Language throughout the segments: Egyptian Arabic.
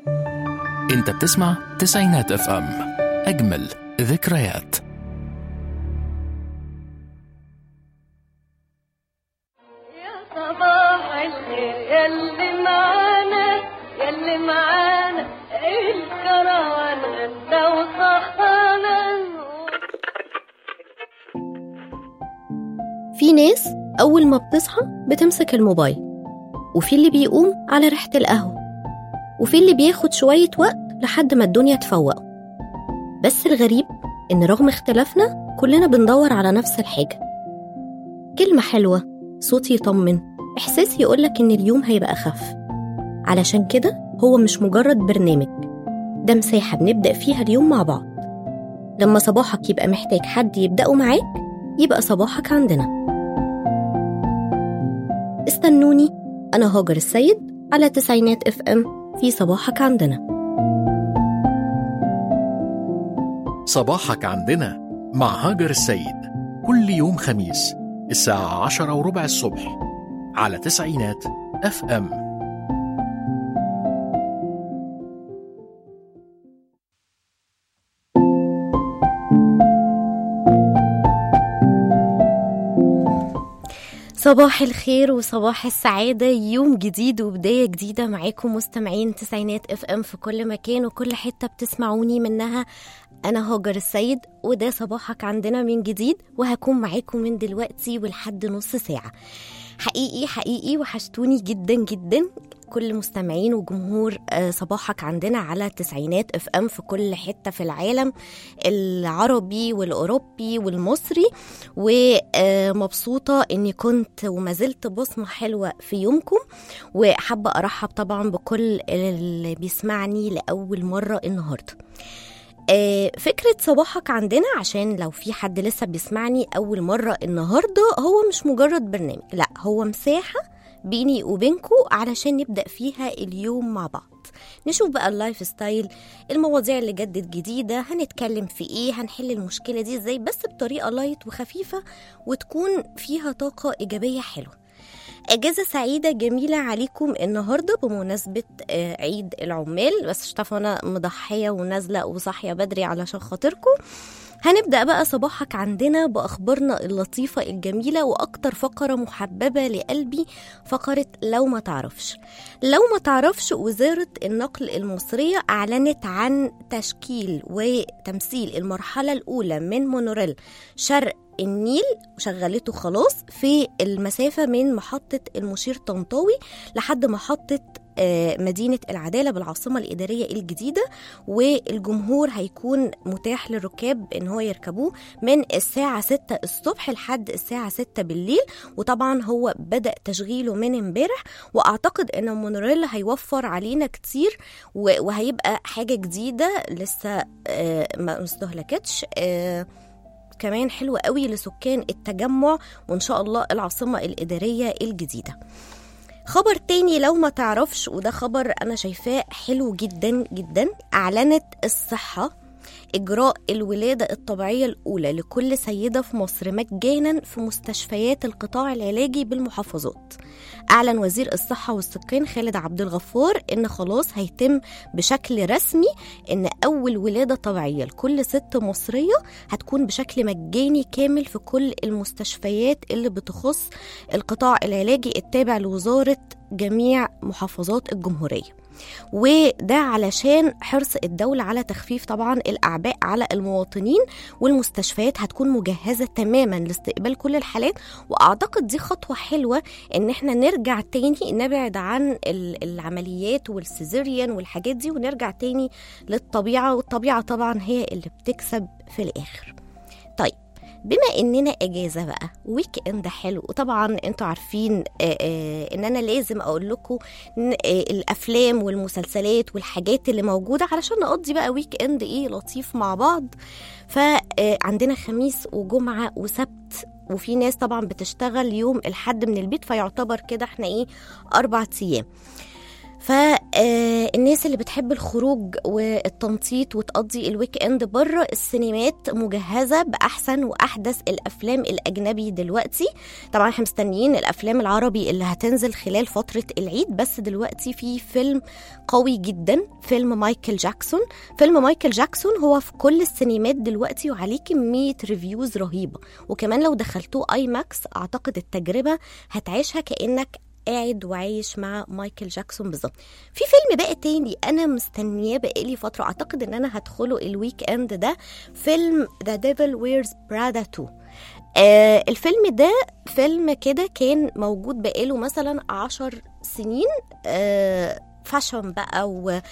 انت بتسمع تسعينات اف ام اجمل ذكريات يا صباح الخير ياللي معانا ياللي معانا الكروان غدا وصحانا في ناس أول ما بتصحى بتمسك الموبايل وفي اللي بيقوم على ريحة القهوة وفي اللي بياخد شوية وقت لحد ما الدنيا تفوقه بس الغريب إن رغم اختلافنا كلنا بندور على نفس الحاجة كلمة حلوة صوت يطمن إحساس يقولك إن اليوم هيبقى أخف علشان كده هو مش مجرد برنامج ده مساحة بنبدأ فيها اليوم مع بعض لما صباحك يبقى محتاج حد يبدأه معاك يبقى صباحك عندنا استنوني أنا هاجر السيد على تسعينات اف ام في صباحك عندنا صباحك عندنا مع هاجر السيد كل يوم خميس الساعة عشرة وربع الصبح على تسعينات اف ام صباح الخير وصباح السعادة يوم جديد وبداية جديدة معاكم مستمعين تسعينات اف ام في كل مكان وكل حتة بتسمعوني منها أنا هاجر السيد وده صباحك عندنا من جديد وهكون معاكم من دلوقتي ولحد نص ساعة حقيقي حقيقي وحشتوني جدا جدا كل مستمعين وجمهور آه، صباحك عندنا على تسعينات اف ام في كل حته في العالم العربي والاوروبي والمصري ومبسوطه اني كنت وما زلت بصمه حلوه في يومكم وحابه ارحب طبعا بكل اللي بيسمعني لاول مره النهارده آه، فكرة صباحك عندنا عشان لو في حد لسه بيسمعني أول مرة النهاردة هو مش مجرد برنامج لا هو مساحة بيني وبينكو علشان نبدأ فيها اليوم مع بعض نشوف بقى اللايف ستايل المواضيع اللي جدت جديدة هنتكلم في ايه هنحل المشكلة دي ازاي بس بطريقة لايت وخفيفة وتكون فيها طاقة إيجابية حلوة اجازه سعيده جميله عليكم النهارده بمناسبه آه، عيد العمال بس شطف انا مضحيه ونازله وصاحيه بدري علشان خاطركم هنبدا بقى صباحك عندنا باخبارنا اللطيفه الجميله واكتر فقره محببه لقلبي فقره لو ما تعرفش لو ما تعرفش وزاره النقل المصريه اعلنت عن تشكيل وتمثيل المرحله الاولى من مونوريل شرق النيل وشغلته خلاص في المسافة من محطة المشير طنطاوي لحد محطة آه، مدينة العدالة بالعاصمة الإدارية الجديدة والجمهور هيكون متاح للركاب إن هو يركبوه من الساعة 6 الصبح لحد الساعة 6 بالليل وطبعا هو بدأ تشغيله من امبارح وأعتقد إن المونوريل هيوفر علينا كتير و- وهيبقى حاجة جديدة لسه آه، ما استهلكتش آه، كمان حلو قوي لسكان التجمع وان شاء الله العاصمه الاداريه الجديده خبر تاني لو ما تعرفش وده خبر انا شايفاه حلو جدا جدا اعلنت الصحه إجراء الولادة الطبيعية الأولى لكل سيدة في مصر مجانا في مستشفيات القطاع العلاجي بالمحافظات أعلن وزير الصحة والسكان خالد عبد الغفار إن خلاص هيتم بشكل رسمي إن أول ولادة طبيعية لكل ست مصرية هتكون بشكل مجاني كامل في كل المستشفيات اللي بتخص القطاع العلاجي التابع لوزارة جميع محافظات الجمهورية وده علشان حرص الدولة على تخفيف طبعا الأعباء على المواطنين والمستشفيات هتكون مجهزة تماما لاستقبال كل الحالات وأعتقد دي خطوة حلوة إن احنا نرجع تاني نبعد عن ال- العمليات والسيزيريان والحاجات دي ونرجع تاني للطبيعة والطبيعة طبعا هي اللي بتكسب في الآخر طيب بما اننا اجازه بقى ويك اند حلو وطبعا انتوا عارفين آه، آه، ان انا لازم اقول لكم إن، آه، الافلام والمسلسلات والحاجات اللي موجوده علشان نقضي بقى ويك اند ايه لطيف مع بعض فعندنا خميس وجمعه وسبت وفي ناس طبعا بتشتغل يوم الحد من البيت فيعتبر كده احنا ايه اربع ايام فالناس اللي بتحب الخروج والتنطيط وتقضي الويك اند بره السينمات مجهزه باحسن واحدث الافلام الاجنبي دلوقتي طبعا احنا مستنيين الافلام العربي اللي هتنزل خلال فتره العيد بس دلوقتي في فيلم قوي جدا فيلم مايكل جاكسون فيلم مايكل جاكسون هو في كل السينمات دلوقتي وعليه كميه ريفيوز رهيبه وكمان لو دخلتوه اي ماكس اعتقد التجربه هتعيشها كانك قاعد وعايش مع مايكل جاكسون بالظبط في فيلم بقى تاني انا مستنياه بقالي فتره اعتقد ان انا هدخله الويك اند ده فيلم ذا ديفل ويرز برادا 2 آه الفيلم ده فيلم كده كان موجود بقاله مثلا عشر سنين آه فاشن بقى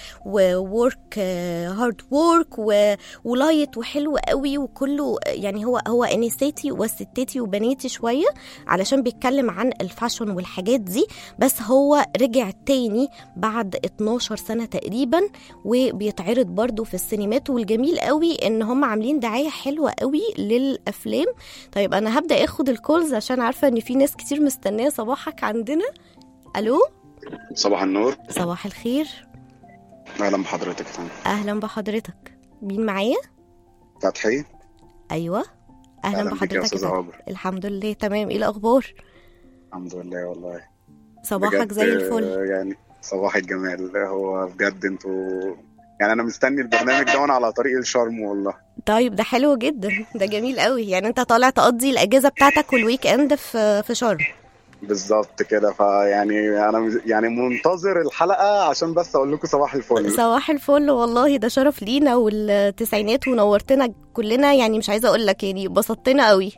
وورك هارد وورك ولايت وحلو قوي وكله يعني هو هو انساتي وستاتي وبناتي شويه علشان بيتكلم عن الفاشن والحاجات دي بس هو رجع تاني بعد 12 سنه تقريبا وبيتعرض برضو في السينمات والجميل قوي ان هم عاملين دعايه حلوه قوي للافلام طيب انا هبدا اخد الكولز عشان عارفه ان في ناس كتير مستنيه صباحك عندنا الو صباح النور صباح الخير اهلا بحضرتك يا فندم اهلا بحضرتك مين معايا فتحي ايوه اهلا, أهلا بك يا بحضرتك أستاذة فتحي. عمر. الحمد لله تمام ايه الاخبار الحمد لله والله صباحك بجد، زي الفل آه، يعني صباح الجمال هو بجد انتوا يعني انا مستني البرنامج ده وانا على طريق الشرم والله طيب ده حلو جدا ده جميل قوي يعني انت طالع تقضي الاجازه بتاعتك والويك اند في في شرم بالظبط كده فيعني انا مز- يعني منتظر الحلقه عشان بس اقول لكم صباح الفل صباح الفل والله ده شرف لينا والتسعينات ونورتنا كلنا يعني مش عايزه اقول لك يعني بسطتنا قوي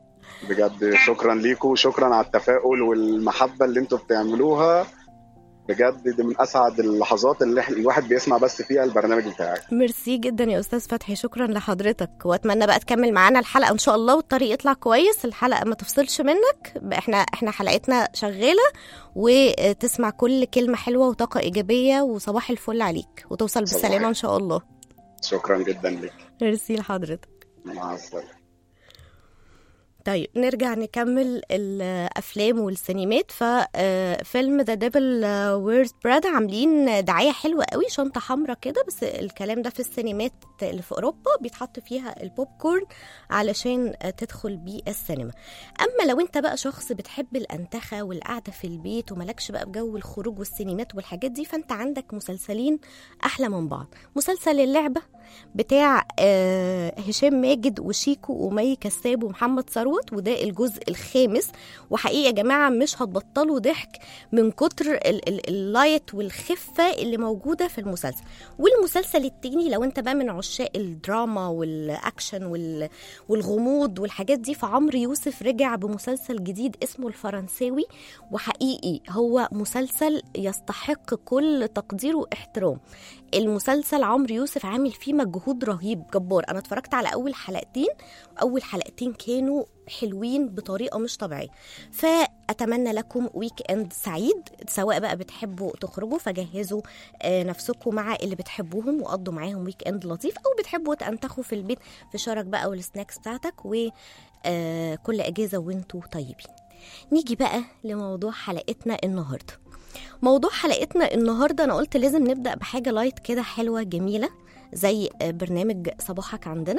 بجد شكرا ليكم وشكرا على التفاؤل والمحبه اللي انتوا بتعملوها بجد دي من اسعد اللحظات اللي إحنا- الواحد بيسمع بس فيها البرنامج بتاعك ميرسي جدا يا استاذ فتحي شكرا لحضرتك واتمنى بقى تكمل معانا الحلقه ان شاء الله والطريق يطلع كويس الحلقه ما تفصلش منك بقى احنا احنا حلقتنا شغاله وتسمع كل كلمه حلوه وطاقه ايجابيه وصباح الفل عليك وتوصل صباح بالسلامه ان شاء الله شكرا جدا لك ميرسي لحضرتك مع السلامه طيب نرجع نكمل الافلام والسينمات ففيلم ذا ديفل ويرز برادا عاملين دعايه حلوه قوي شنطه حمراء كده بس الكلام ده في السينمات اللي في اوروبا بيتحط فيها البوب كورن علشان تدخل بيه السينما اما لو انت بقى شخص بتحب الانتخه والقعده في البيت وملكش بقى بجو الخروج والسينمات والحاجات دي فانت عندك مسلسلين احلى من بعض مسلسل اللعبه بتاع آه، هشام ماجد وشيكو ومي كساب ومحمد ثروت وده الجزء الخامس وحقيقه يا جماعه مش هتبطلوا ضحك من كتر ال- ال- اللايت والخفه اللي موجوده في المسلسل والمسلسل التاني لو انت بقى من عشاق الدراما والاكشن وال- والغموض والحاجات دي فعمرو يوسف رجع بمسلسل جديد اسمه الفرنساوي وحقيقي هو مسلسل يستحق كل تقدير واحترام المسلسل عمرو يوسف عامل فيه مجهود رهيب جبار انا اتفرجت على اول حلقتين اول حلقتين كانوا حلوين بطريقه مش طبيعيه فاتمنى لكم ويك اند سعيد سواء بقى بتحبوا تخرجوا فجهزوا آه، نفسكم مع اللي بتحبوهم وقضوا معاهم ويك اند لطيف او بتحبوا تنتخوا في البيت فشارك بقى والسناكس بتاعتك وكل اجازه وانتوا طيبين نيجي بقى لموضوع حلقتنا النهارده موضوع حلقتنا النهارده انا قلت لازم نبدا بحاجه لايت كده حلوه جميله زي آه، برنامج صباحك عندنا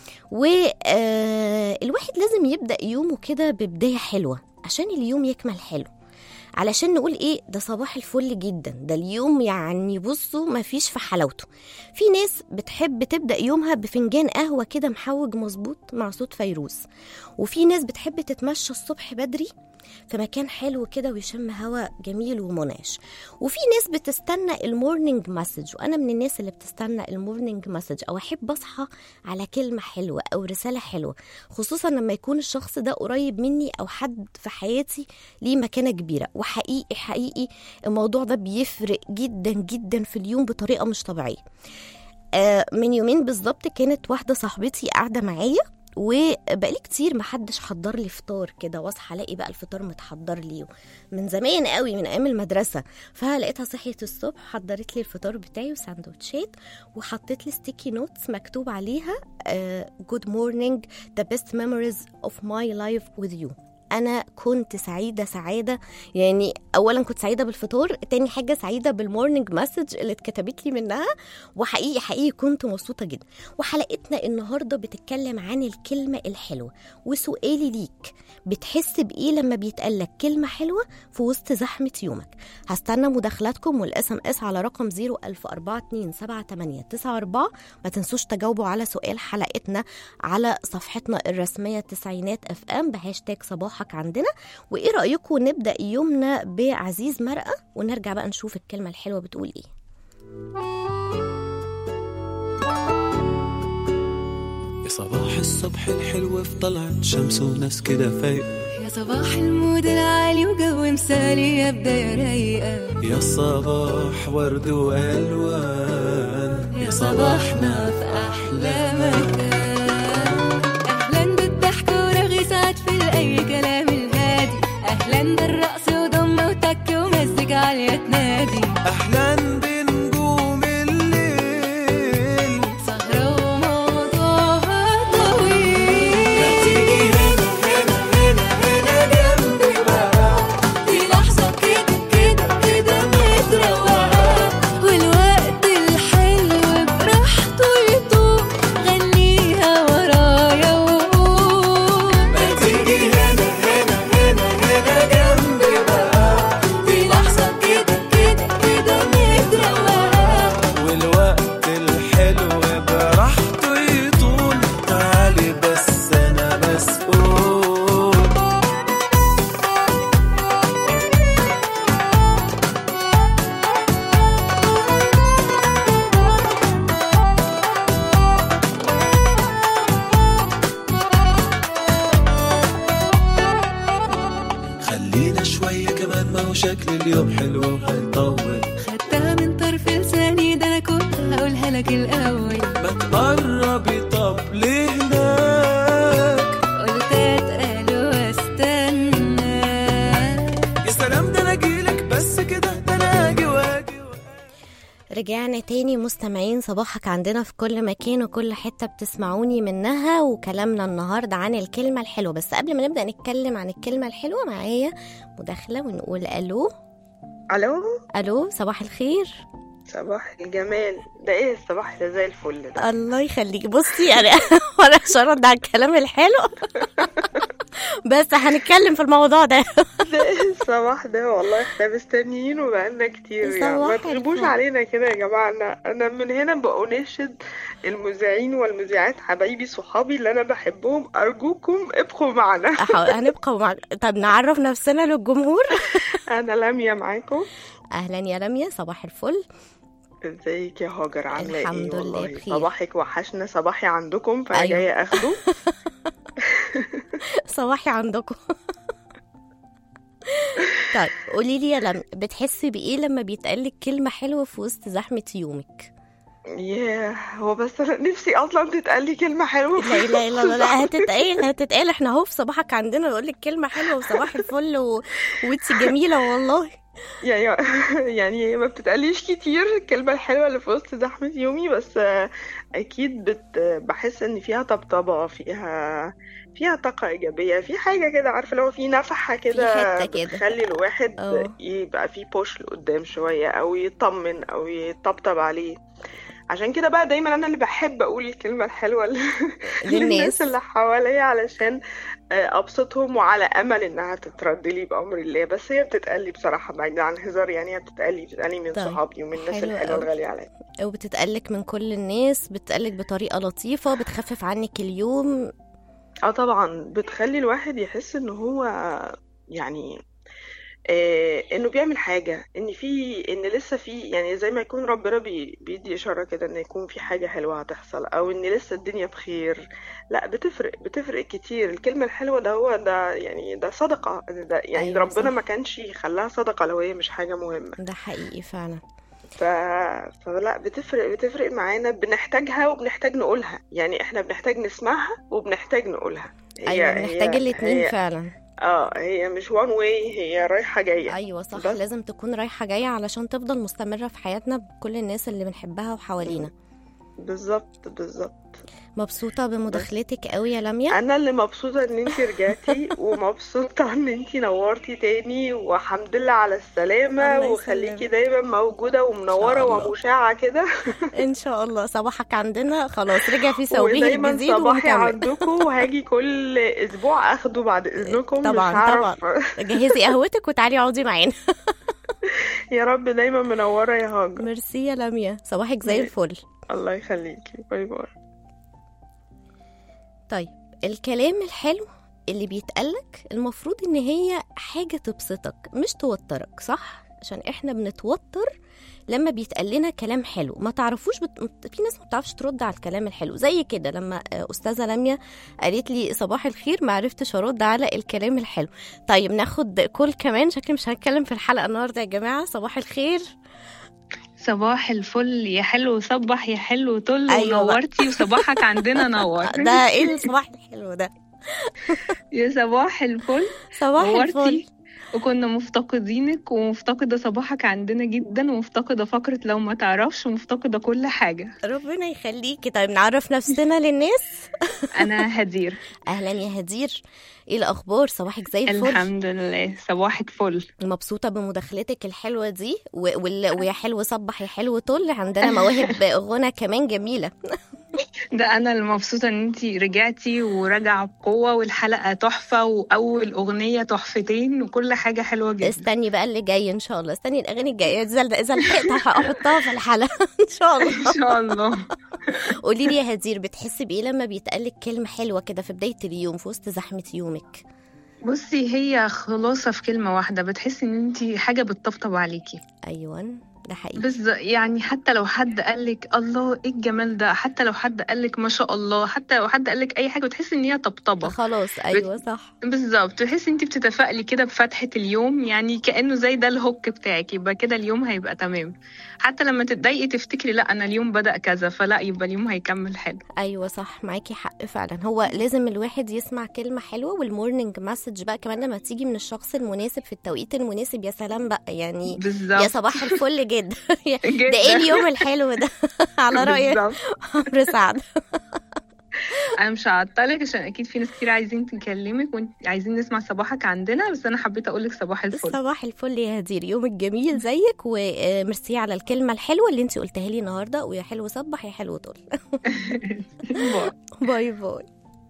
والواحد لازم يبدا يومه كده ببدايه حلوه عشان اليوم يكمل حلو علشان نقول ايه ده صباح الفل جدا ده اليوم يعني بصوا ما فيش في حلاوته في ناس بتحب تبدا يومها بفنجان قهوه كده محوج مظبوط مع صوت فيروز وفي ناس بتحب تتمشى الصبح بدري في مكان حلو كده ويشم هوا جميل ومنعش وفي ناس بتستنى المورنينج مسج وانا من الناس اللي بتستنى المورنينج مسج او احب اصحى على كلمه حلوه او رساله حلوه خصوصا لما يكون الشخص ده قريب مني او حد في حياتي ليه مكانه كبيره وحقيقي حقيقي الموضوع ده بيفرق جدا جدا في اليوم بطريقه مش طبيعيه آه، من يومين بالظبط كانت واحده صاحبتي قاعده معايا وبقالي كتير محدش حضر لي فطار كده واصحى الاقي بقى الفطار متحضر لي من زمان قوي من ايام المدرسه فلقيتها صحيت الصبح حضرت لي الفطار بتاعي وساندوتشات وحطيت لي ستيكي نوتس مكتوب عليها جود مورنينج ذا بيست ميموريز اوف ماي لايف وذ يو انا كنت سعيده سعاده يعني اولا كنت سعيده بالفطور تاني حاجه سعيده بالمورنينج مسج اللي اتكتبت لي منها وحقيقي حقيقي كنت مبسوطه جدا وحلقتنا النهارده بتتكلم عن الكلمه الحلوه وسؤالي ليك بتحس بايه لما بيتقال لك كلمه حلوه في وسط زحمه يومك هستنى مداخلاتكم والاس ام اس على رقم 010427894 ما تنسوش تجاوبوا على سؤال حلقتنا على صفحتنا الرسميه تسعينات اف ام بهاشتاج صباحك عندنا وايه رايكم نبدا يومنا بعزيز مرقه ونرجع بقى نشوف الكلمه الحلوه بتقول ايه يا صباح الصبح الحلو في طلعت شمس وناس كده فايق يا صباح المود العالي وجو مثالي يا بداية رايقة يا صباح ورد والوان يا صباحنا في أحلى مكان أهلا بالضحك ورغي سعد في أي كلام الهادي أهلا بالرقص وضمة وتك ومزج عالية تنادي احلى بنجوم الليل سهرة وموضوعها طويل تيجي هنا هنا هنا هنا جنبي بقى في لحظة كده كده كده متروقة والوقت الحلو براحته يطوق غنيها ورايا وقول ما تيجي هنا هنا هنا هنا جنبي بقى في لحظة كده كده كده متروقة والوقت الحلو براحته يطول تعالي بس انا مسؤول خلينا شوية كمان ما هو شكل اليوم حلو وهيطول خدتها من طرف لساني ده أنا كنت هقولها لك الأول ما تقربي طب ليه هناك قلت أتقل واستنى يا سلام ده انا اجيلك بس كده ده انا اجي واجي رجعنا تاني مستمعين صباحك عندنا في كل مكان وكل حتة بتسمعوني منها وكلامنا النهاردة عن الكلمة الحلوة بس قبل ما نبدأ نتكلم عن الكلمة الحلوة معايا مداخلة ونقول ألو الو ألو صباح الخير صباح الجمال ده ايه الصباح ده زي الفل ده الله يخليك بصي يعني ولا شرط على الكلام الحلو بس هنتكلم في الموضوع ده ده ايه الصباح ده والله احنا مستنيين وبقالنا كتير يعني ما صباح تغيبوش الفل. علينا كده يا جماعه انا انا من هنا بأناشد المذيعين والمذيعات حبايبي صحابي اللي انا بحبهم ارجوكم ابقوا معنا أحاول- هنبقى مع... طب نعرف نفسنا للجمهور انا لميا معاكم أهلا يا لميا صباح الفل ازيك يا هاجر عامله ايه الحمد لله والله بخير. صباحك وحشنا صباحي عندكم فانا أيوة. جايه اخده صباحي عندكم طيب قولي لي يا لم بتحسي بايه لما بيتقال لك كلمه حلوه في وسط زحمه يومك ياه هو بس انا نفسي اصلا تتقال لي كلمه حلوه لا لا لا لا, لا هتتقال هتتقال احنا اهو في صباحك عندنا نقول لك كلمه حلوه وصباح الفل و... وانت جميله والله يعني يعني هي ما بتتقاليش كتير الكلمة الحلوة اللي في وسط زحمة يومي بس آه، أكيد بت بحس إن فيها طبطبة فيها فيها طاقة إيجابية في حاجة كده عارفة لو في نفحة كده حتة كده. بتخلي الواحد اه. يبقى فيه بوش لقدام شوية أو يطمن أو يطبطب عليه عشان كده بقى دايما انا اللي بحب اقول الكلمة الحلوة ل- للناس للناس اللي حواليا علشان آه، ابسطهم وعلى امل انها تترد لي بامر الله بس هي بتتقلي بصراحة بعيد عن هزار يعني هي بتتقلي بتتقلي من طيب، صحابي ومن الناس حلو الحلوة قوي. الغالية عليا وبتتقالك من كل الناس بتتقالك بطريقه لطيفه بتخفف عنك اليوم اه طبعا بتخلي الواحد يحس ان هو يعني آه انه بيعمل حاجة ان في ان لسه في يعني زي ما يكون ربنا بي بيدي اشارة كده ان يكون في حاجة حلوة هتحصل او ان لسه الدنيا بخير لا بتفرق بتفرق كتير الكلمة الحلوة ده هو ده يعني ده صدقة ده يعني أيوة ربنا صح. ما كانش يخليها صدقة لو هي مش حاجة مهمة ده حقيقي فعلا ف... فلا بتفرق بتفرق معانا بنحتاجها وبنحتاج نقولها يعني احنا بنحتاج نسمعها وبنحتاج نقولها هي ايوه بنحتاج هي الاتنين هي فعلا اه هي مش وان واي هي رايحة جاية ايوه صح بس. لازم تكون رايحه جايه علشان تفضل مستمره في حياتنا بكل الناس اللي بنحبها وحوالينا بالظبط بالظبط مبسوطه بمداخلتك قوي يا لميا انا اللي مبسوطه ان انت رجعتي ومبسوطه ان انت نورتي تاني والحمد لله على السلامه الله وخليكي يسلمك. دايما موجوده ومنوره الله. ومشعه كده ان شاء الله صباحك عندنا خلاص رجع في ثوبه ودايما الجديد صباحي ونكمل عندكم وهاجي كل اسبوع اخده بعد اذنكم طبعاً، مش هعرف جهزي قهوتك وتعالي اقعدي معانا يا رب دايما منوره يا هاجر ميرسي يا لميا صباحك زي الفل الله يخليكي باي باي طيب الكلام الحلو اللي بيتقالك المفروض ان هي حاجة تبسطك مش توترك صح عشان احنا بنتوتر لما بيتقال لنا كلام حلو ما تعرفوش بت... في ناس ما بتعرفش ترد على الكلام الحلو زي كده لما آه، استاذه لميا قالت لي صباح الخير ما عرفتش ارد على الكلام الحلو طيب ناخد كل كمان شكلي مش هنتكلم في الحلقه النهارده يا جماعه صباح الخير صباح الفل يا حلو صبح يا حلو طل أيوة بقى. ونورتي وصباحك عندنا نور ده ايه الصباح الحلو ده يا صباح الفل صباح الفل نورتي وكنا مفتقدينك ومفتقدة صباحك عندنا جدا ومفتقدة فقرة لو ما تعرفش ومفتقدة كل حاجة ربنا يخليكي طيب نعرف نفسنا للناس أنا هدير اهلا يا هدير ايه الاخبار صباحك زي الفل الحمد لله صباحك فل مبسوطه بمداخلتك الحلوه دي و... وال... ويا حلو صبح يا حلو طل عندنا مواهب غنى كمان جميله ده أنا المبسوطة إن انتي رجعتي وراجعة بقوة والحلقة تحفة وأول أغنية تحفتين وكل حاجة حلوة جدا استني بقى اللي جاي ان شاء الله استني الاغاني الجايه اذا اذا لحقت هحطها في الحلقه ان شاء الله إن شاء الله قولي لي يا هدير بتحسي بايه لما بيتقالك كلمه حلوه كده في بدايه اليوم في وسط زحمه يومك بصي هي خلاصة في كلمة واحدة بتحسي إن انتي حاجة بتطبطب عليكي ايوه ده حقيقي بس يعني حتى لو حد قالك الله ايه الجمال ده حتى لو حد قالك ما شاء الله حتى لو حد قالك اي حاجه بتحسي ان هي طبطبه خلاص ايوه صح بالظبط تحسي انت بتتفائلي كده بفتحه اليوم يعني كانه زي ده الهوك بتاعك يبقى كده اليوم هيبقى تمام حتى لما تتضايقي تفتكري لا انا اليوم بدا كذا فلا يبقى اليوم هيكمل حلو ايوه صح معاكي حق فعلا هو لازم الواحد يسمع كلمه حلوه والمورنينج مسج بقى كمان لما تيجي من الشخص المناسب في التوقيت المناسب يا سلام بقى يعني يا بالظبط صباح الفل جدا جدا. ده ايه اليوم الحلو ده على راي بالظبط. عمرو سعد انا مش هعطلك عشان اكيد في ناس كتير عايزين تكلمك وعايزين نسمع صباحك عندنا بس انا حبيت اقول لك صباح الفل صباح الفل يا هدير يومك جميل زيك وميرسي على الكلمه الحلوه اللي انت قلتها لي النهارده ويا حلو صبح يا حلو طول باي. باي باي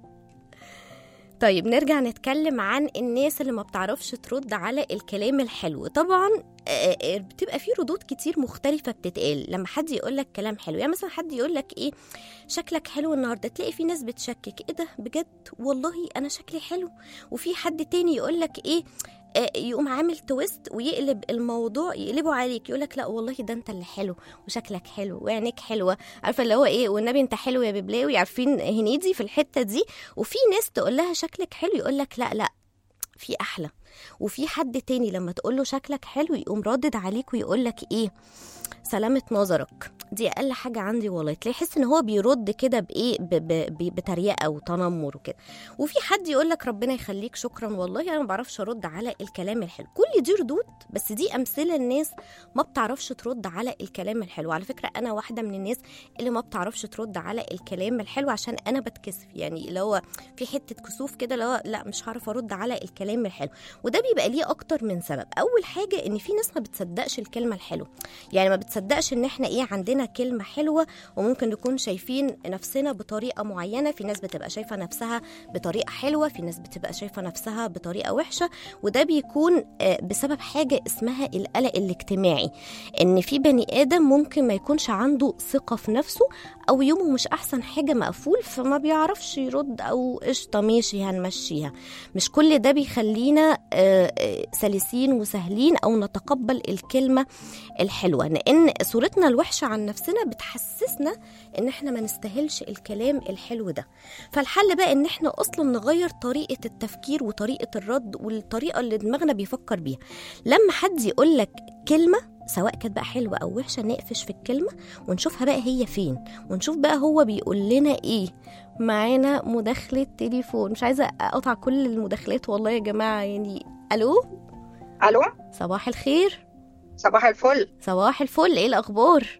طيب نرجع نتكلم عن الناس اللي ما بتعرفش ترد على الكلام الحلو طبعا آه، آه، بتبقى في ردود كتير مختلفة بتتقال لما حد يقول لك كلام حلو يعني مثلا حد يقول لك ايه شكلك حلو النهارده تلاقي في ناس بتشكك ايه ده بجد والله انا شكلي حلو وفي حد تاني يقول لك ايه آه، يقوم عامل تويست ويقلب الموضوع يقلبه عليك يقول لك لا والله ده انت اللي حلو وشكلك حلو وعينيك حلوه عارفه اللي هو ايه والنبي انت حلو يا ببلاوي عارفين هنيدي في الحته دي وفي ناس تقول لها شكلك حلو يقول لك لا لا في احلى وفي حد تاني لما تقول له شكلك حلو يقوم ردد عليك ويقول لك ايه سلامة نظرك دي اقل حاجه عندي والله تلاقي يحس ان هو بيرد كده بايه ب- ب- ب- بتريقه وتنمر وكده وفي حد يقول لك ربنا يخليك شكرا والله انا ما بعرفش ارد على الكلام الحلو كل دي ردود بس دي امثله الناس ما بتعرفش ترد على الكلام الحلو على فكره انا واحده من الناس اللي ما بتعرفش ترد على الكلام الحلو عشان انا بتكسف يعني اللي هو في حته كسوف كده اللي هو لا مش هعرف ارد على الكلام الحلو وده بيبقى ليه اكتر من سبب اول حاجه ان في ناس ما بتصدقش الكلمه الحلوه يعني ما بتصدقش ان احنا ايه عندنا كلمه حلوه وممكن نكون شايفين نفسنا بطريقه معينه في ناس بتبقى شايفه نفسها بطريقه حلوه في ناس بتبقى شايفه نفسها بطريقه وحشه وده بيكون آه، بسبب حاجه اسمها القلق الاجتماعي ان في بني ادم ممكن ما يكونش عنده ثقه في نفسه او يومه مش احسن حاجه مقفول فما بيعرفش يرد او قشطه ماشي هنمشيها مش كل ده بيخلينا آه، آه، سلسين وسهلين او نتقبل الكلمه الحلوه لان صورتنا الوحشه عن نفسنا بتحسسنا ان احنا ما نستاهلش الكلام الحلو ده فالحل بقى ان احنا اصلا نغير طريقه التفكير وطريقه الرد والطريقه اللي دماغنا بيفكر بيها لما حد يقول لك كلمه سواء كانت بقى حلوه او وحشه نقفش في الكلمه ونشوفها بقى هي فين ونشوف بقى هو بيقول لنا ايه معانا مداخله تليفون مش عايزه اقطع كل المداخلات والله يا جماعه يعني الو الو صباح الخير صباح الفل صباح الفل ايه الاخبار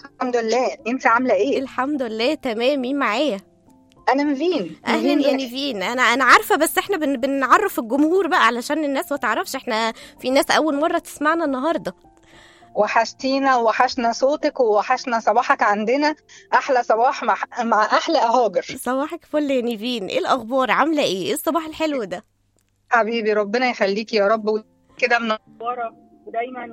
الحمد لله انت عامله ايه الحمد لله تمام مين معايا انا نيفين اهلا نيفين يا رشدي. نيفين انا انا عارفه بس احنا بن بنعرف الجمهور بقى علشان الناس ما تعرفش احنا في ناس اول مره تسمعنا النهارده وحشتينا ووحشنا صوتك ووحشنا صباحك عندنا احلى صباح مع, مع احلى هاجر صباحك فل يا نيفين ايه الاخبار عامله ايه ايه الصباح الحلو ده حبيبي ربنا يخليكي يا رب كده منوره ودايما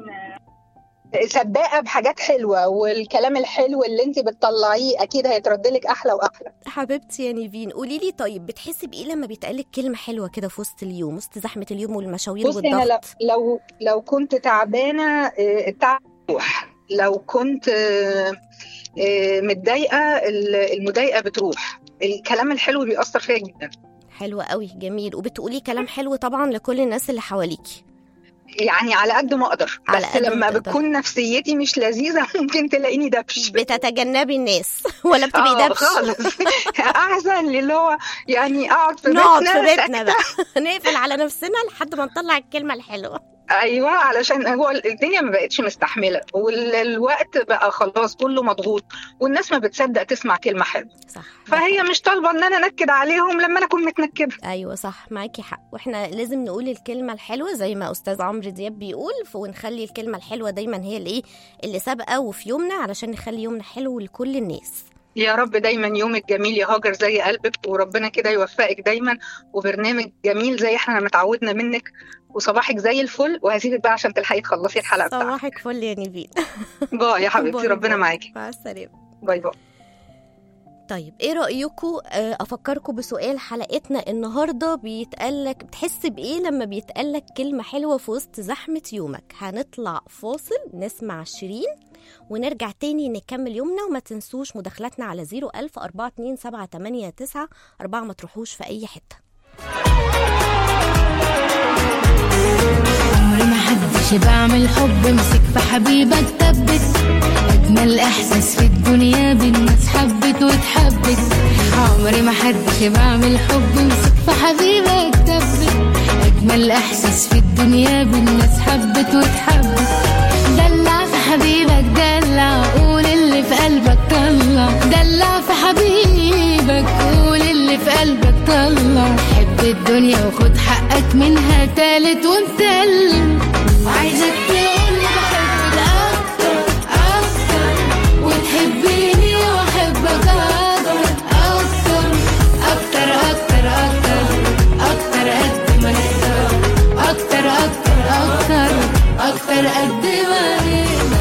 سباقه بحاجات حلوه والكلام الحلو اللي انت بتطلعيه اكيد هيترد لك احلى واحلى حبيبتي يا نيفين قولي لي طيب بتحسي بايه لما بيتقالك كلمه حلوه كده في وسط اليوم وسط زحمه اليوم والمشاوير بصي انا لو والضغط لو لو كنت تعبانه آه، التعب بيروح لو كنت آه، آه، متضايقه ال- المضايقه بتروح الكلام الحلو بيأثر فيا جدا حلوة قوي جميل وبتقولي كلام حلو طبعا لكل الناس اللي حواليكي يعني على قد ما اقدر على بس قد ما لما تقدر. بتكون نفسيتي مش لذيذه ممكن تلاقيني دبش بتتجنبي الناس ولا بتبقي اه دبش خالص احسن لي اللي هو يعني اقعد في نقعد في بيتنا بيتنا بقى نقفل على نفسنا لحد ما نطلع الكلمة الحلوة ايوه علشان هو الدنيا ما بقتش مستحمله والوقت بقى خلاص كله مضغوط والناس ما بتصدق تسمع كلمه حلوه صح فهي مش طالبه ان انا انكد عليهم لما انا اكون متنكده ايوه صح معاكي حق واحنا لازم نقول الكلمه الحلوه زي ما استاذ عمرو دياب بيقول ف- ونخلي الكلمه الحلوه دايما هي الايه اللي سابقه وفي يومنا علشان نخلي يومنا حلو لكل الناس يا رب دايما يومك جميل يا هاجر زي قلبك وربنا كده يوفقك دايما وبرنامج جميل زي احنا ما اتعودنا منك وصباحك زي الفل وهسيبك بقى عشان تلحقي تخلصي الحلقه بتاعتك صباحك فل يا نيفين باي يا حبيبتي باي ربنا باي. معاكي مع السلامه باي باي طيب ايه رأيكم آه، افكركم بسؤال حلقتنا النهارده بيتقالك بتحس بايه لما بيتقالك كلمة حلوة في وسط زحمة يومك هنطلع فاصل نسمع شيرين ونرجع تاني نكمل يومنا وما تنسوش مداخلاتنا على 01000 42789 4 ما تروحوش في اي حتة عمري ما حدش بعمل حب مسك في حبيبك ثبت اجمل احساس في الدنيا بالناس حبت واتحبت عمري ما حدش بعمل حب مسك في حبيبك ثبت اجمل احساس في الدنيا بالناس حبت واتحبت دلع في حبيبك دلع قول اللي في قلبك طلع دلع في حبيبك قول اللي في قلبك طلع حب الدنيا وخد حقك منها تالت ومتلت عايزك تقولي بحبك اكتر اكتر وتحبيني واحبك اكتر اكتر اكتر اكتر اكتر اكتر قد ما نقدر اكتر اكتر اكتر اكتر قد ما نقدر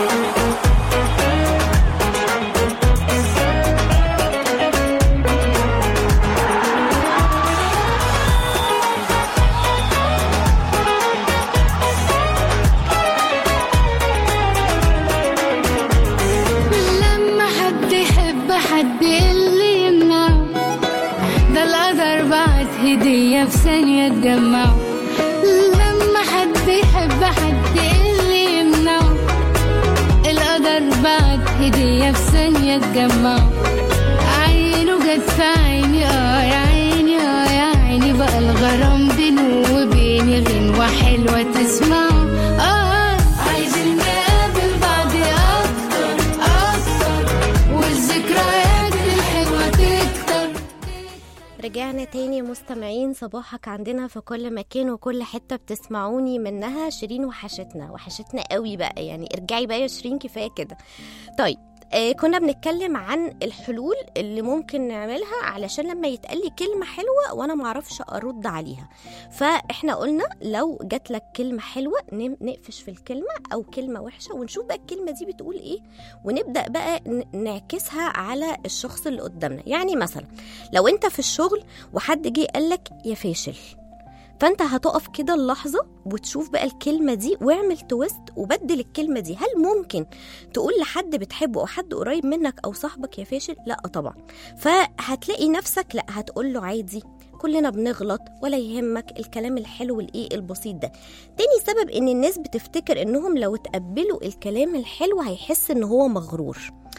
لما حد يحب حد اللي يمنعه ده القدر بعت هدية في ثانية تجمعه لما حد يحب حد اللي يمنعه القدر بعت هدية في ثانية تجمعه عينه جت في عيني اه يا عيني اه يا عيني بقى الغرام بينه وبيني غنوة حلوة تسمعه اه عايزين نقابل بعض اكتر اكتر والذكريات الحلوة تكتر رجعنا تاني مستمعين صباحك عندنا في كل مكان وكل حتة بتسمعوني منها شيرين وحشتنا وحشتنا قوي بقى يعني ارجعي بقى يا شيرين كفاية كده طيب آه كنا بنتكلم عن الحلول اللي ممكن نعملها علشان لما يتقال لي كلمة حلوة وانا معرفش ارد عليها فاحنا قلنا لو جات لك كلمة حلوة نم- نقفش في الكلمة او كلمة وحشة ونشوف بقى الكلمة دي بتقول ايه ونبدأ بقى ن- نعكسها على الشخص اللي قدامنا يعني مثلا لو انت في الشغل وحد جه قالك يا فاشل فانت هتقف كده اللحظه وتشوف بقى الكلمه دي واعمل تويست وبدل الكلمه دي هل ممكن تقول لحد بتحبه او حد قريب منك او صاحبك يا فاشل لا طبعا فهتلاقي نفسك لا هتقول له عادي كلنا بنغلط ولا يهمك الكلام الحلو الايه البسيط ده تاني سبب ان الناس بتفتكر انهم لو تقبلوا الكلام الحلو هيحس ان هو مغرور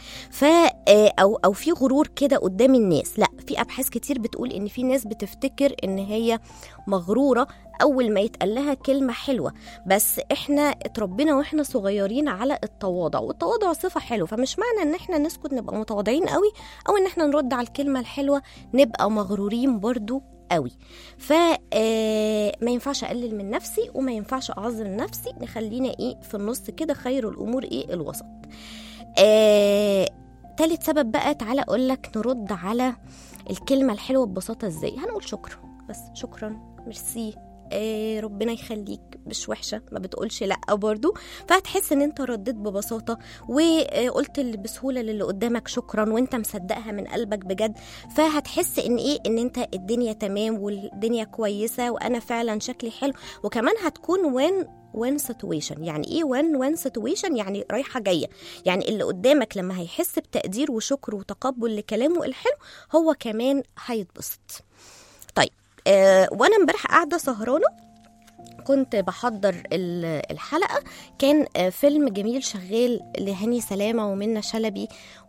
ف آه، او او في غرور كده قدام الناس لا في ابحاث كتير بتقول ان في ناس بتفتكر ان هي مغروره اول ما يتقال لها كلمه حلوه بس احنا اتربينا واحنا صغيرين على التواضع والتواضع صفه حلوه فمش معنى ان احنا نسكت نبقى متواضعين قوي او ان احنا نرد على الكلمه الحلوه نبقى مغرورين برضو قوي ف آه، ما ينفعش اقلل من نفسي وما ينفعش اعظم نفسي نخلينا ايه في النص كده خير الامور ايه الوسط آه، تالت سبب بقى تعالى اقول لك نرد على الكلمه الحلوه ببساطه ازاي هنقول شكرا بس شكرا ميرسي آه ربنا يخليك مش وحشه ما بتقولش لا برضو فهتحس ان انت رديت ببساطه وقلت اللي بسهوله للي قدامك شكرا وانت مصدقها من قلبك بجد فهتحس ان ايه ان انت الدنيا تمام والدنيا كويسه وانا فعلا شكلي حلو وكمان هتكون وين وين سيتويشن يعني ايه وين وين سيتويشن يعني رايحه جايه يعني اللي قدامك لما هيحس بتقدير وشكر وتقبل لكلامه الحلو هو كمان هيتبسط طيب آه وانا امبارح قاعده سهرانه كنت بحضر ال- الحلقة كان آه، فيلم جميل شغال لهاني سلامة ومنى شلبي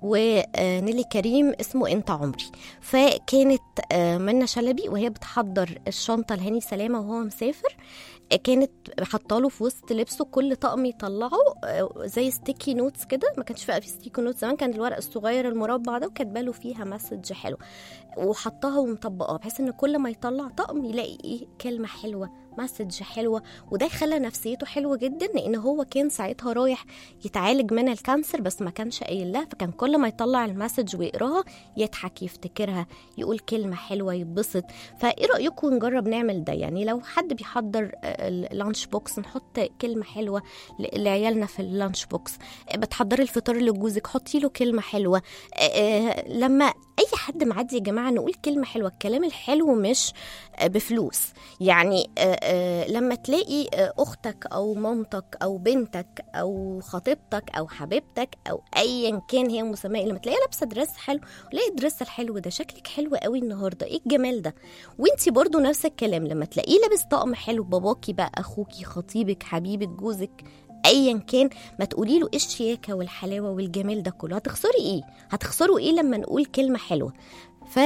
ونيلي كريم اسمه انت عمري فكانت آه، منى شلبي وهي بتحضر الشنطة لهاني سلامة وهو مسافر آه، كانت حاطاله في وسط لبسه كل طقم يطلعه آه، زي ستيكي نوتس كده ما كانش بقى في ستيكي نوتس زمان كان الورق الصغير المربع ده وكاتبه له فيها مسج حلو وحطها ومطبقاها بحيث ان كل ما يطلع طقم يلاقي ايه كلمه حلوه مسج حلوه وده خلى نفسيته حلوه جدا لان هو كان ساعتها رايح يتعالج من الكانسر بس ما كانش قايل لها فكان كل ما يطلع المسج ويقراها يضحك يفتكرها يقول كلمه حلوه يتبسط فايه رايكم نجرب نعمل ده يعني لو حد بيحضر آه، اللانش بوكس نحط كلمه حلوه ل- لعيالنا في اللانش بوكس آه، بتحضري الفطار لجوزك حطي له كلمه حلوه آه، آه، لما اي حد معدي يا جماعه نقول كلمه حلوه الكلام الحلو مش آه، بفلوس يعني آه، آه، لما تلاقي آه، اختك او مامتك او بنتك او خطيبتك او حبيبتك او ايا كان هي مسماه إيه، لما تلاقيها لابسه دريس حلو ولاقي الدريس الحلو ده شكلك حلو قوي النهارده ايه الجمال ده وانتي برضو نفس الكلام لما تلاقيه لابس طقم حلو باباكي بقى اخوكي خطيبك حبيبك جوزك ايا كان ما تقولي له ايه الشياكه والحلاوه والجمال ده كله هتخسري ايه هتخسروا ايه لما نقول كلمه حلوه ف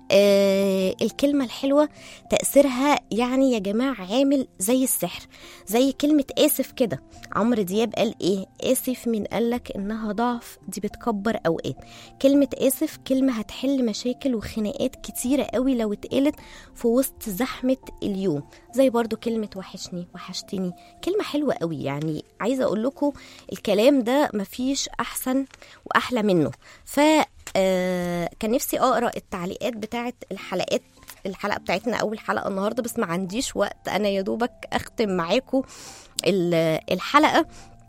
آه الكلمة الحلوة تأثيرها يعني يا جماعة عامل زي السحر زي كلمة آسف كده عمرو دياب قال إيه آسف من قالك إنها ضعف دي بتكبر أوقات كلمة آسف كلمة هتحل مشاكل وخناقات كتيرة قوي لو اتقالت في وسط زحمة اليوم زي برضو كلمة وحشني وحشتني كلمة حلوة قوي يعني عايزة أقول لكم الكلام ده مفيش أحسن وأحلى منه ف آه، كان نفسي اقرا التعليقات بتاعه الحلقات الحلقه بتاعتنا اول حلقه النهارده بس ما عنديش وقت انا يا دوبك اختم معاكم ال- الحلقه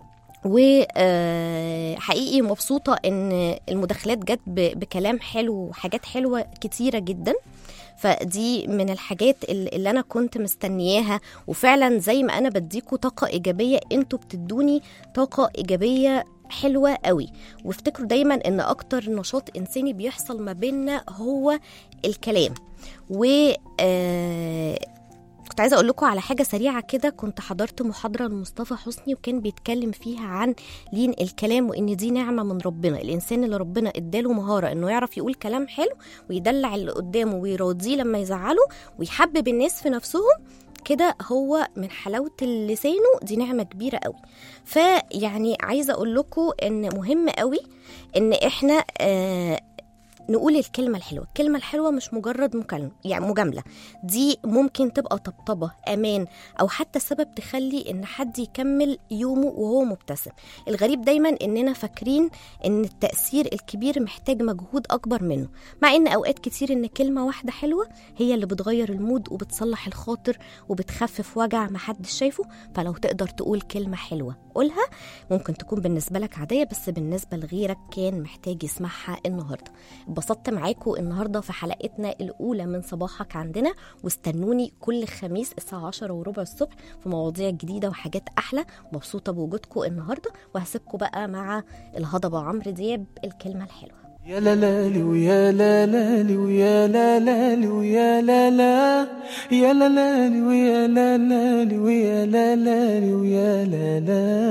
وحقيقي مبسوطة إن المداخلات جت ب- بكلام حلو وحاجات حلوة كتيرة جدا فدي من الحاجات ال- اللي أنا كنت مستنياها وفعلا زي ما أنا بديكوا طاقة إيجابية أنتوا بتدوني طاقة إيجابية حلوة قوي وافتكروا دايما ان اكتر نشاط انساني بيحصل ما بيننا هو الكلام و آه كنت عايزه اقول لكم على حاجه سريعه كده كنت حضرت محاضره لمصطفى حسني وكان بيتكلم فيها عن لين الكلام وان دي نعمه من ربنا الانسان اللي ربنا اداله مهاره انه يعرف يقول كلام حلو ويدلع اللي قدامه ويراضيه لما يزعله ويحبب الناس في نفسهم كده هو من حلاوه لسانه دي نعمه كبيره قوي فيعني عايزه اقول لكم ان مهم قوي ان احنا آه نقول الكلمة الحلوة الكلمة الحلوة مش مجرد مكالمة يعني مجاملة دي ممكن تبقى طبطبة أمان أو حتى سبب تخلي إن حد يكمل يومه وهو مبتسم الغريب دايما إننا فاكرين إن التأثير الكبير محتاج مجهود أكبر منه مع إن أوقات كتير إن كلمة واحدة حلوة هي اللي بتغير المود وبتصلح الخاطر وبتخفف وجع محدش شايفه فلو تقدر تقول كلمة حلوة قولها ممكن تكون بالنسبة لك عادية بس بالنسبة لغيرك كان محتاج يسمعها النهاردة اتبسطت معاكم النهارده في حلقتنا الاولى من صباحك عندنا واستنوني كل خميس الساعه 10 وربع الصبح في مواضيع جديده وحاجات احلى مبسوطه بوجودكم النهارده وهسيبكم بقى مع الهضبه عمرو دياب الكلمه الحلوه يا لا لالي ويا لا لالي ويا لا لالي ويا لا لا يا لا لالي ويا لا لالي ويا لا لالي ويا لا لا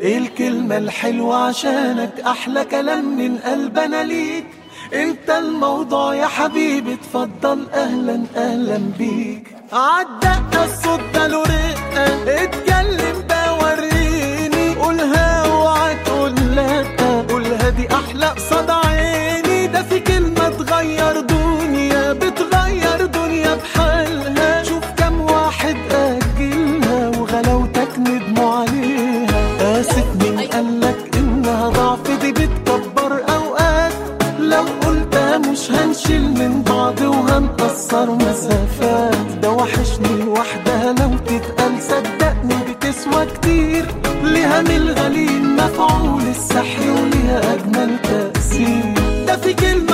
ايه الكلمة الحلوة عشانك احلى كلام من قلبنا ليك انت الموضوع يا حبيبي اتفضل اهلا اهلا بيك عالدقة الصوت ده له رقة اتكلم بقى وريني قولها اوعى تقول لا قولها دي احلى قصاد عيني ده في كلمة تغير دنيا بتغير دنيا بحالها شوف كم واحد أجلها وغلاوتك ندموا عليها آسف مين قالك إنها ضعف دي بتكبر أوقات لو قلتها مش هنشيل من بعض وهنقصر مسافات ده وحشني لوحدها لو تتقال صدقني بتسوى كتير ليها من الغليل مفعول السحر وليها أجمل تأثير ده في كلمة